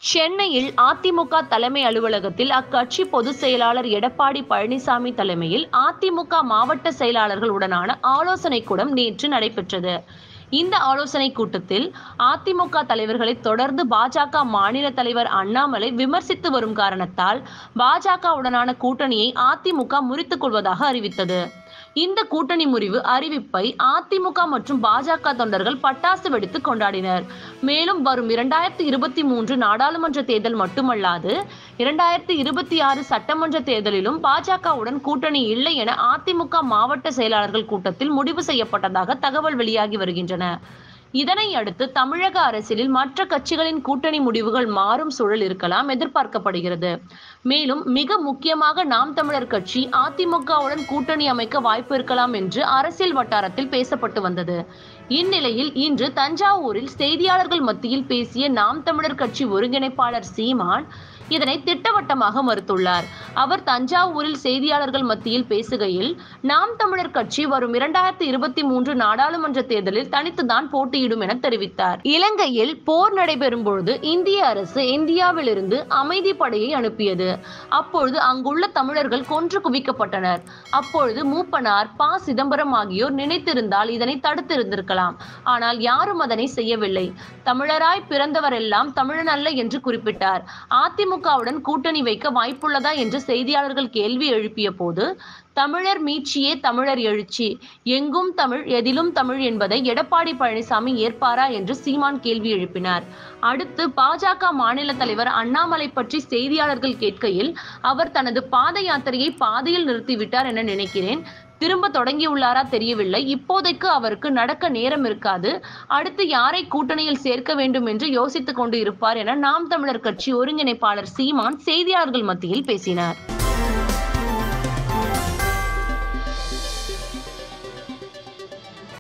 சென்னையில் அதிமுக தலைமை அலுவலகத்தில் அக்கட்சி பொதுச் செயலாளர் எடப்பாடி பழனிசாமி தலைமையில் அதிமுக மாவட்ட செயலாளர்களுடனான ஆலோசனை கூடம் நேற்று நடைபெற்றது இந்த ஆலோசனை கூட்டத்தில் அதிமுக தலைவர்களை தொடர்ந்து பாஜக மாநில தலைவர் அண்ணாமலை விமர்சித்து வரும் காரணத்தால் பாஜகவுடனான கூட்டணியை அதிமுக முறித்துக் கொள்வதாக அறிவித்தது இந்த கூட்டணி முறிவு அறிவிப்பை அதிமுக மற்றும் பாஜக தொண்டர்கள் பட்டாசு வெடித்து கொண்டாடினர் மேலும் வரும் இரண்டாயிரத்தி இருபத்தி மூன்று நாடாளுமன்ற தேர்தல் மட்டுமல்லாது இரண்டாயிரத்தி இருபத்தி ஆறு சட்டமன்ற தேர்தலிலும் பாஜகவுடன் கூட்டணி இல்லை என அதிமுக மாவட்ட செயலாளர்கள் கூட்டத்தில் முடிவு செய்யப்பட்டதாக தகவல் வெளியாகி வருகின்றன இதனை அடுத்து தமிழக அரசியலில் மற்ற கட்சிகளின் கூட்டணி முடிவுகள் மாறும் சூழல் இருக்கலாம் எதிர்பார்க்கப்படுகிறது மேலும் மிக முக்கியமாக நாம் தமிழர் கட்சி அதிமுகவுடன் கூட்டணி அமைக்க வாய்ப்பு இருக்கலாம் என்று அரசியல் வட்டாரத்தில் பேசப்பட்டு வந்தது இந்நிலையில் இன்று தஞ்சாவூரில் செய்தியாளர்கள் மத்தியில் பேசிய நாம் தமிழர் கட்சி ஒருங்கிணைப்பாளர் சீமான் இதனை திட்டவட்டமாக மறுத்துள்ளார் அவர் தஞ்சாவூரில் செய்தியாளர்கள் மத்தியில் பேசுகையில் நாம் தமிழர் கட்சி வரும் இரண்டாயிரத்தி இருபத்தி மூன்று நாடாளுமன்ற தேர்தலில் தனித்துதான் போட்டியிடும் என தெரிவித்தார் இலங்கையில் போர் நடைபெறும் பொழுது இந்திய அரசு இந்தியாவிலிருந்து அமைதி படையை அனுப்பியது அப்பொழுது அங்குள்ள தமிழர்கள் கொன்று குவிக்கப்பட்டனர் அப்பொழுது மூப்பனார் ப சிதம்பரம் ஆகியோர் நினைத்திருந்தால் இதனை தடுத்திருந்திருக்கலாம் ஆனால் யாரும் அதனை செய்யவில்லை தமிழராய் பிறந்தவரெல்லாம் தமிழன் அல்ல என்று குறிப்பிட்டார் அதிமுகவுடன் கூட்டணி வைக்க வாய்ப்புள்ளதா என்று செய்தியாளர்கள் கேள்வி எழுப்பிய போது தமிழர் மீட்சியே தமிழர் எழுச்சி எங்கும் தமிழ் எதிலும் தமிழ் என்பதை எடப்பாடி பழனிசாமி ஏற்பாரா என்று சீமான் கேள்வி எழுப்பினார் அடுத்து பாஜக மாநில தலைவர் அண்ணாமலை பற்றி செய்தியாளர்கள் கேட்கையில் அவர் தனது பாத யாத்திரையை பாதையில் நிறுத்திவிட்டார் என நினைக்கிறேன் திரும்ப தொடங்கியுள்ளாரா தெரியவில்லை இப்போதைக்கு அவருக்கு நடக்க நேரம் இருக்காது அடுத்து யாரை கூட்டணியில் சேர்க்க வேண்டும் என்று யோசித்துக் கொண்டு இருப்பார் என நாம் தமிழர் கட்சி ஒருங்கிணைப்பாளர் சீமான் செய்தியாளர்கள் மத்தியில் பேசினார்